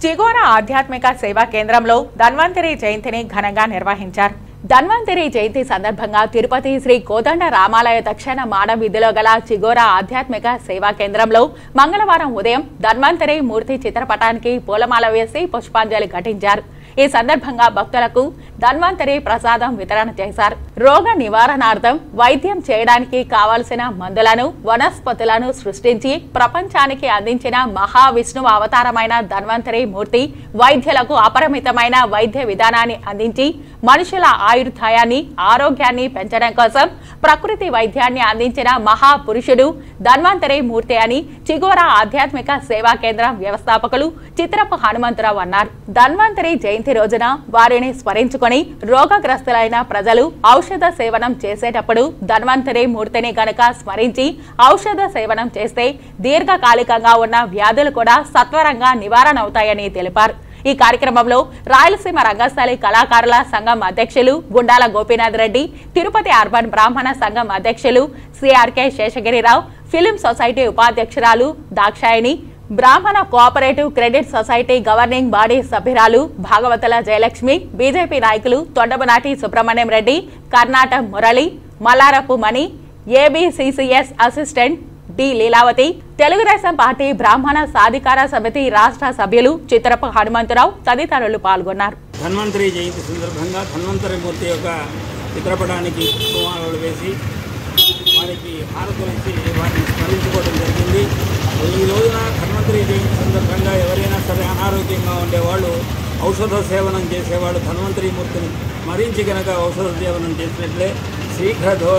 చిగోర ఆధ్యాత్మిక సేవా కేంద్రంలో ధన్వంతరి జయంతిని ఘనంగా నిర్వహించారు ధన్వంతరి జయంతి సందర్భంగా తిరుపతి శ్రీ కోదండ రామాలయ దక్షిణ మాడ వీధిలో గల చిగోర ఆధ్యాత్మిక సేవా కేంద్రంలో మంగళవారం ఉదయం ధన్వంతరి మూర్తి చిత్రపటానికి పూలమాల వేసి పుష్పాంజలి ఘటించారు ఈ సందర్భంగా భక్తులకు ధన్వంతరి ప్రసాదం వితరణ చేశారు రోగ నివారణార్థం వైద్యం చేయడానికి కావలసిన మందులను వనస్పతులను సృష్టించి ప్రపంచానికి అందించిన మహావిష్ణువు అవతారమైన ధన్వంతరి మూర్తి వైద్యులకు అపరిమితమైన వైద్య విధానాన్ని అందించి మనుషుల ఆయుర్దాయాన్ని ఆరోగ్యాన్ని పెంచడం కోసం ప్రకృతి వైద్యాన్ని అందించిన మహాపురుషుడు ధన్వంతరి మూర్తి అని చిగోర ఆధ్యాత్మిక సేవా కేంద్రం వ్యవస్థాపకులు చిత్రపు హనుమంతరావు అన్నారు ధన్వంతరి జయంతి రోజున వారిని స్మరించుకొని రోగగ్రస్తులైన ప్రజలు ఔషధ సేవనం చేసేటప్పుడు ధన్వంతరి మూర్తిని గనక స్మరించి ఔషధ సేవనం చేస్తే దీర్ఘకాలికంగా ఉన్న వ్యాధులు కూడా సత్వరంగా నివారణ అవుతాయని తెలిపారు ఈ కార్యక్రమంలో రాయలసీమ రంగస్థలి కళాకారుల సంఘం అధ్యక్షులు గుండాల గోపీనాథ్ రెడ్డి తిరుపతి అర్బన్ బ్రాహ్మణ సంఘం అధ్యక్షులు సిఆర్కే శేషగిరిరావు ఫిలిం సొసైటీ ఉపాధ్యక్షురాలు దాక్షాయిని బ్రాహ్మణ cooperative credit society governing body సభ్యురాలు భాగవతుల జయలక్ష్మి బీజేపీ నాయకులు Tondamanati Subrahmanyam Reddy Karnataka Murali Mallarapu Mani ABCCS assistant D Leelavathi Telugu Desam party బ్రాహ్మణ సాధికార సమితి రాష్ట్ర సభ్యులు చిత్రపు హనుమంతరావు తదితరులు పాల్గొన్నారు ధన్వంతరి జయంతి సందర్భంగా ధన్వంతరి మూర్తి యొక్క చిత్రపటానికి పుష్పమాలలు వేసి వారికి హారతులిచ్చి వారిని స్మరించుకోవడం జరిగింది ఈ రోజున ధన్వంతరి జయంతి సందర్భంగా ఎవరైనా సరే అనారోగ్యంగా ఉండేవాళ్ళు ఔషధ సేవనం చేసేవాళ్ళు ధన్వంతరి మూర్తిని స్మరించి కనుక ఔషధ సేవనం చేసినట్లే శీఘ్ర దో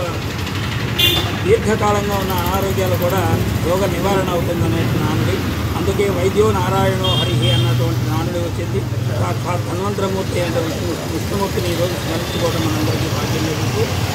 దీర్ఘకాలంగా ఉన్న అనారోగ్యాలు కూడా రోగ నివారణ అవుతుందనే నానుడి అందుకే వైద్యో నారాయణో హరిహి అన్నటువంటి నానుడి వచ్చింది సాక్షాత్ ధన్వంతరమూర్తి అంటే విష్ణు విష్ణుమూర్తిని ఈరోజు స్మరించుకోవడం మనందరికీ భాగ్యం లభించి